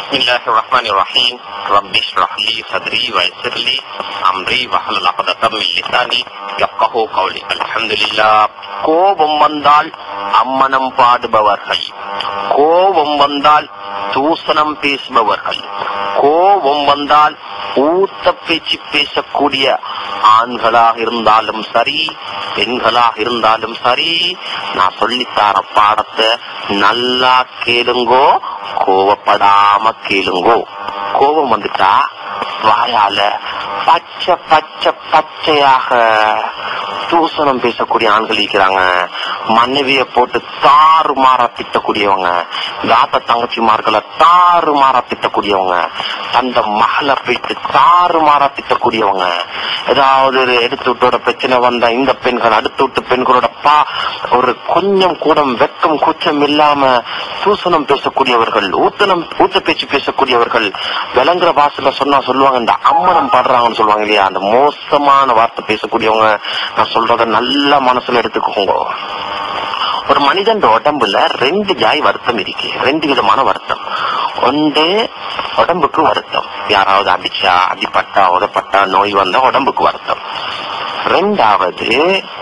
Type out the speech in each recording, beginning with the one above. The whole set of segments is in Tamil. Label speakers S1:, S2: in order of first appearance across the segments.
S1: بسم الله الرحمن الرحيم رب اشرح لي صدري ويسر لي امري واحلل عقدة من لساني يفقهوا قولي الحمد لله கோபம் வந்தால் அம்மனம் பாடுபவர்கள் கோபம் வந்தால் தூசணம் பேசுபவர்கள் கோபம் வந்தால் ஊத்த பேச்சு பேசக்கூடிய ஆண்களாக இருந்தாலும் சரி பெண்களாக இருந்தாலும் சரி நான் சொல்லித்தார பாடத்தை நல்லா கேளுங்கோ கோவப்படாம கேளுங்கோ கோபம் வந்துட்டா வாயால பச்சை பச்சை பச்சையாக தூசணம் பேசக்கூடிய ஆண்கள் இருக்கிறாங்க மனைவிய போட்டு தாறு மாறா திட்டக்கூடியவங்க தாத்த தங்கச்சிமார்களை தாறு மாறா திட்டக்கூடியவங்க தந்த மகளை போயிட்டு தாறு மாறா திட்டக்கூடியவங்க ஏதாவது ஒரு எடுத்து விட்டோட பிரச்சனை வந்தா இந்த பெண்கள் அடுத்து விட்டு பெண்களோட பா ஒரு கொஞ்சம் கூட வெக்கம் கூச்சம் இல்லாம தூசணம் பேசக்கூடியவர்கள் ஊத்தனம் ஊத்த பேச்சு பேசக்கூடியவர்கள் விளங்குற பாசல சொன்னா சொல்லுவாங்க இந்த அம்மனம் பாடுறாங்கன்னு சொல்லுவாங்க இல்லையா அந்த மோசமான வார்த்தை பேசக்கூடியவங்க நான் சொல்றத நல்ல மனசுல எடுத்துக்கோங்க ஒரு மனிதன் உடம்புல ரெண்டு ஜாய் வருத்தம் இருக்கு ரெண்டு விதமான வருத்தம் ஒன்று உடம்புக்கு வருத்தம் யாராவது அடிச்சா அடிப்பட்டா உதப்பட்டா நோய் வந்தா உடம்புக்கு வருத்தம் ரெண்டாவது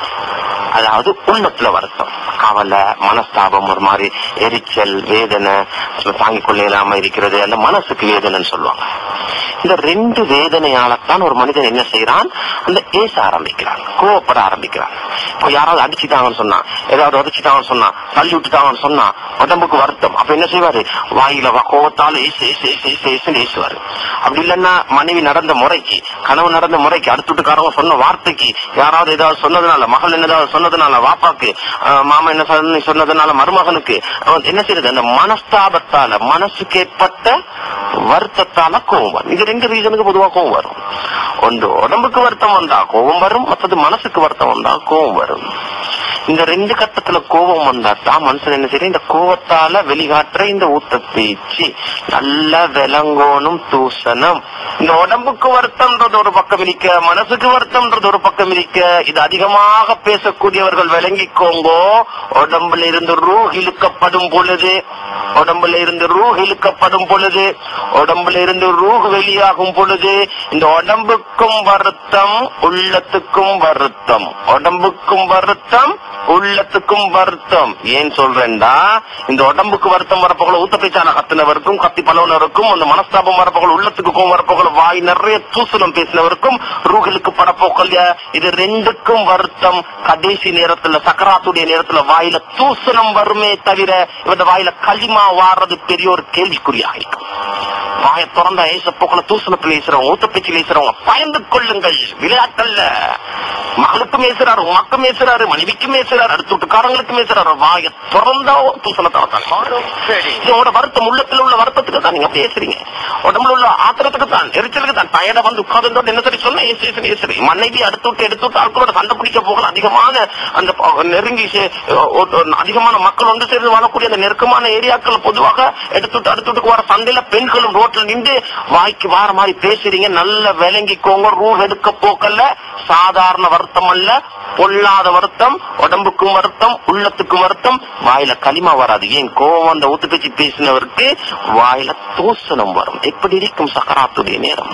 S1: அதாவது உள்ளத்துல வருத்தம் கவலை மனஸ்தாபம் ஒரு மாதிரி எரிச்சல் வேதனை தாங்கிக் கொள்ள இல்லாம இருக்கிறது அந்த மனசுக்கு வேதனைன்னு சொல்லுவாங்க இந்த ரெண்டு வேதனையாலத்தான் ஒரு மனிதன் என்ன செய்யறான் அந்த ஏச ஆரம்பிக்கிறான் கோவப்பட ஆரம்பிக்கிறான் இப்போ யாராவது அடிச்சுட்டாங்கன்னு சொன்னா ஏதாவது உதச்சிட்டாங்கன்னு சொன்னா தள்ளி விட்டுட்டாங்கன்னு சொன்னா உடம்புக்கு வருத்தம் அப்ப என்ன செய்வாரு வாயில வ- கோவத்தால ஏசு ஏசு ஏசு ஏசு ஏசுன்னு ஏசுவாரு அப்படி இல்லைன்னா மனைவி நடந்த முறைக்கு கனவு நடந்த முறைக்கு அடுத்து வீட்டுக்காரங்க சொன்ன வார்த்தைக்கு யாராவது ஏதாவது சொன்னதுனால மகள் என்ன ஏதாவது சொன்னதுனால வாப்பாக்கு ஆஹ் மாமா என்ன சொன்ன- சொன்னதுனால மருமகனுக்கு அவன் என்ன செய்யறது அந்த மனஸ்தாபத்தால மனசுக்கு ஏற்பட்ட வருத்தத்தால கோவம் வரும் இது ரெண்டு ரீசனுக்கு பொதுவா கோவம் வரும் ஒன்று உடம்புக்கு வருத்தம் வந்தா கோபம் வரும் மற்றது மனசுக்கு வருத்தம் வந்தா கோவம் வரும் இந்த ரெண்டு கட்டத்துல கோபம் வந்தா தான் மனுஷன் என்ன செய்யற இந்த கோவத்தால வெளிகாட்டுற இந்த ஊத்த பேச்சு நல்ல விலங்கோனும் தூசணம் இந்த உடம்புக்கு வருத்தம்ன்றது ஒரு பக்கம் இருக்க மனசுக்கு வருத்தம்ன்றது ஒரு பக்கம் இருக்க இது அதிகமாக பேசக்கூடியவர்கள் விளங்கிக்கோங்கோ உடம்புல இருந்து ரூ இழுக்கப்படும் பொழுது உடம்புல இருந்து ரூஹ் இழுக்கப்படும் பொழுது உடம்புல இருந்து ரூஹ் வெளியாகும் பொழுது இந்த உடம்புக்கும் வருத்தம் உள்ளத்துக்கும் வருத்தம் உடம்புக்கும் வருத்தம் உள்ளத்துக்கும் வருத்தம் ஏன் சொல்றேன்டா இந்த உடம்புக்கு வருத்தம் வரப்போல ஊத்த பேச்சான கத்தினவருக்கும் கத்தி பலவனருக்கும் அந்த மனஸ்தாபம் வரப்போல உள்ளத்துக்கும் வரப்போல வாய் நிறைய தூசணம் பேசினவருக்கும் ரூகளுக்கு படப்போக்கல் இது ரெண்டுக்கும் வருத்தம் கடைசி நேரத்துல சக்கராத்துடைய நேரத்துல வாயில தூசணம் வருமே தவிர இவன் வாயில களிமா வாடுறது பெரிய ஒரு கேள்விக்குறியாக இருக்கும் வாய திறந்த ஏச போக்கல தூசணத்தில் ஏசுறவங்க ஊத்த பேச்சு ஏசுறவங்க பயந்து கொள்ளுங்கள் விளையாட்டல்ல மகளுக்கும் ஏசுறாரு உமக்கும் ஏசுறாரு மனைவிக்கும் ஏசுறாரு அடுத்த வீட்டுக்காரங்களுக்கும் ஏசுறாரு வாய திறந்தா தூசணத்தை இதோட வருத்தம் உள்ளத்துல உள்ள வருத்தத்துக்கு தான் நீங்க பேசுறீங்க உடம்புல உள்ள ஆத்திரத்துக்கு தான் எரிச்சலுக்கு தான் டயர்டா வந்து உட்கார்ந்து என்ன சரி சொன்ன ஏசு ஏசு ஏசு மனைவி அடுத்து விட்டு எடுத்து விட்டு ஆட்களோட சண்டை பிடிக்க போகல அதிகமான அந்த ப- நெருங்கி சே- ஒ- ஒ- அதிகமான மக்கள் வந்து சேர்ந்து வாழக்கூடிய அந்த நெருக்கமான ஏரியாக்கள் பொதுவாக எடுத்து விட்டு அடுத்து விட்டு வர சண்டையில பெண்களும் ரோட்ல நின்று வாய்க்கு வார மாதிரி பேசுறீங்க நல்ல விளங்கிக்கோங்க ரூ எடுக்க போக்கல்ல சாதாரண வருத்தம் அல்ல பொல்லாத வருத்தம் உடம்புக்கும் வருத்தம் உள்ளத்துக்கும் வருத்தம் வாயில களிமா வராது ஏன் கோவம் அந்த ஊத்து பேச்சு பேசினவருக்கு வாயில தூசணம் வரும் எப்படி இருக்கும் சக்கராத்துடைய நேரம்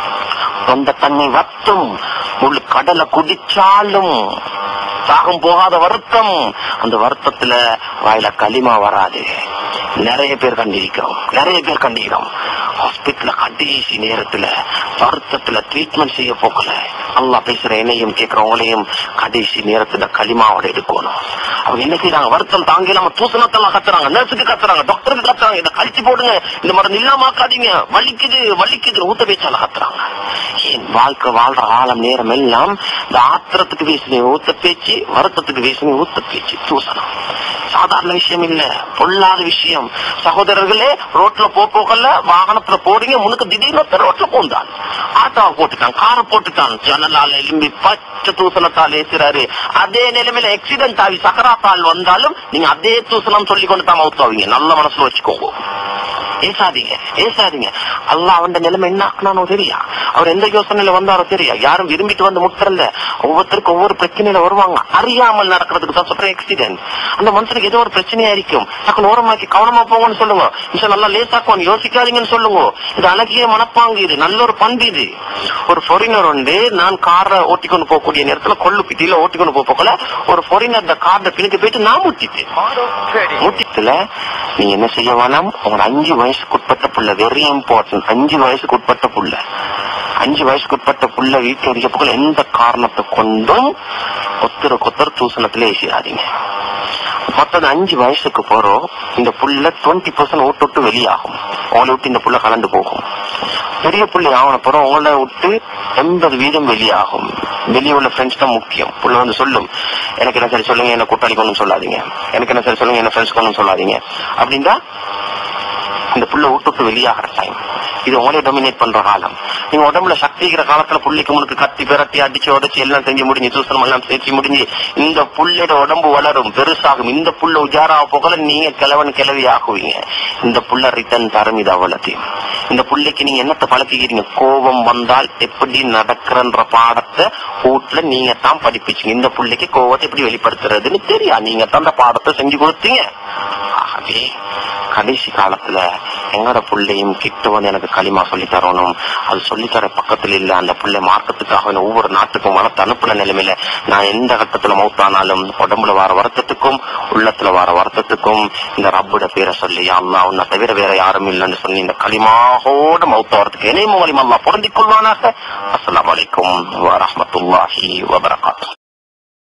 S1: சொந்த தண்ணி வத்தும் முழு கடலை குடிச்சாலும் தாகம் போகாத வருத்தம் அந்த வருத்தத்துல வாயில களிமா வராது நிறைய பேர் கண்டிருக்கிறோம் நிறைய பேர் கண்டிக்கிறோம் ஹாஸ்பிட்டல்ல கடைசி நேரத்துல வருத்தத்துல ட்ரீட்மெண்ட் செய்ய போகல அல்லாஹ் பேசுற என்னையும் கேட்கிறவங்களையும் கடைசி நேரத்துல களிமாவோட எடுக்கணும் அவங்க என்ன செய்யறாங்க வருத்தம் தாங்க இல்லாம தூசணத்தெல்லாம் கத்துறாங்க நர்ஸுக்கு கத்துறாங்க டாக்டருக்கு கத்துறாங்க இதை கழிச்சு போடுங்க இந்த மருந்து இல்லாமக்காதீங்க வலிக்குது வலிக்குது ஊத்த பேச்சால கத்துறாங்க ஏன் வாழ்க்கை வாழ்ற காலம் நேரம் எல்லாம் இந்த ஆத்திரத்துக்கு வீசின ஊத்த பேச்சு வருத்தத்துக்கு வீசின ஊத்த பேச்சு தூசணம் சாதாரண விஷயம் இல்ல பொல்லாத விஷயம் சகோதரர்களே ரோட்ல போ போகல வாகனத்துல போறீங்க முன்னுக்கு திடீர்னு ஒருத்தன் ரோட்ல போந்தான் ஆட்டோவை போட்டுட்டான் காரை போட்டுட்டான் ஜன்னலால எலும்பி பச்சை தூசணத்தால் ஏசுறாரு அதே நிலைமையில ஆக்சிடென்ட் ஆகி சக்கராத்தால் வந்தாலும் நீங்க அதே தூசணம் சொல்லி கொண்டு தான் ஊத்துவீங்க நல்ல மனசுல வச்சுக்கோங்க ஏசாதீங்க ஏசாதீங்க அல்லாஹ் அவன் நிலைமை என்ன ஆக்குனானோ தெரியா அவர் எந்த யோசனையில வந்தாரோ தெரியா யாரும் விரும்பிட்டு வந்து முட்டுறல ஒவ்வொருத்தருக்கும் ஒவ்வொரு பிரச்சனையில வருவாங்க அறியாமல் நடக்கிறதுக்கு தான் சொல்றேன் ஆக்சிடென்ட் அந்த மனுஷனுக்கு ஏதோ ஒரு பிரச்சனையா இருக்கும் டக்குனு ஓரமாக்கி கவனமா போங்கன்னு சொல்லுங்க மிஷன் நல்லா லேசாக்குவோம் யோசிக்காதீங்கன்னு சொல்லுங்க இது அழகிய மனப்பாங்கு இது நல்ல ஒரு பண்பு இது ஒரு ஃபாரினர் வந்து நான் காரை ஓட்டிக்கொண்டு போகக்கூடிய நேரத்துல கொள்ளு பிட்டியில ஓட்டிக்கொண்டு போக போகல ஒரு ஃபாரினர் அந்த கார்ட பின்னுக்கு போயிட்டு நான் முட்டிட்டேன் முட்டிட்டுல நீங்க என்ன செய்ய வேணாம் உங்க அஞ்சு வயசுக்கு உட்பட்ட புள்ள வெரி இம்பார்ட்டன்ட் அஞ்சு வயசுக்கு உட்பட்ட புள்ள அஞ்சு வயசுக்கு உட்பட்ட புள்ள வீட்டுல இருக்க புகழ் எந்த காரணத்தை கொண்டும் கொத்தர கொத்தர் தூசணத்துல ஏசிடாதீங்க மொத்தம் அஞ்சு வயசுக்கு போறோம் இந்த புள்ள டுவெண்ட்டி பர்சன்ட் ஓட்டு விட்டு வெளியாகும் உங்களை விட்டு இந்த புள்ள கலந்து போகும் பெரிய புள்ளி ஆவன போறோம் உங்களை விட்டு எண்பது வீதம் வெளியாகும் வெளியே உள்ள ஃப்ரெண்ட்ஸ் தான் முக்கியம் புள்ள வந்து சொல்லும் எனக்கு என்ன சரி சொல்லுங்க என்ன கூட்டாளிக்கு ஒன்றும் சொல்லாதீங்க எனக்கு என்ன சரி சொல்லுங்க என்ன ஃப்ரெண்ட்ஸ்க்கு ஒன்றும் சொல்லாதீங்க அப்படின்னா இந்த புள்ள விட்டு வெளியாகிற டைம் இது உங்களே டொமினேட் பண்ற காலம் நீங்க உடம்புல சக்தி இருக்கிற காலத்துல புள்ளிக்கு முனுக்கு கத்தி பிரட்டி அடிச்சு உடைச்சு எல்லாம் செஞ்சு முடிஞ்சு சூசனம் எல்லாம் சேர்த்து முடிஞ்சு இந்த புள்ளையோட உடம்பு வளரும் பெருசாகும் இந்த புள்ள உஜாரா போகல நீங்க கிழவன் கிளவி ஆகுவீங்க இந்த புள்ள ரிட்டர்ன் தரும் இது அவ்வளத்தையும் இந்த புள்ளைக்கு நீங்க என்னத்தை பழக்கிக்கிறீங்க கோபம் வந்தால் எப்படி நடக்கிறன்ற பாடத்தை வீட்டுல நீங்க தான் படிப்பிச்சீங்க இந்த புள்ளைக்கு கோபத்தை எப்படி வெளிப்படுத்துறதுன்னு தெரியா நீங்க தான் அந்த பாடத்தை செஞ்சு கொடுத்தீங்க ஆகவே கடைசி காலத்துல எங்கட புள்ளையும் கிட்ட வந்து எனக்கு களிமா சொல்லி தரணும் அது சொல்லித்தர பக்கத்துல இல்ல அந்த புள்ளை மார்க்கத்துக்காக நான் ஒவ்வொரு நாட்டுக்கும் வளர்த்து அனுப்புன நிலைமையில நான் எந்த கட்டத்துல மௌத்தானாலும் உடம்புல வர வருத்தத்துக்கும் உள்ளத்துல வர வருத்தத்துக்கும் இந்த ரப்புட பேரை சொல்லி அல்லா உன்னை தவிர வேற யாரும் இல்லைன்னு சொல்லி இந்த களிமாகோட மௌத்த வரத்துக்கு இணைய மூலியம் அல்லா பொருந்திக் கொள்வானாக அஸ்ஸலாமு அலைக்கும் வரஹ்மத்துல்லாஹி வபரகாத்துஹு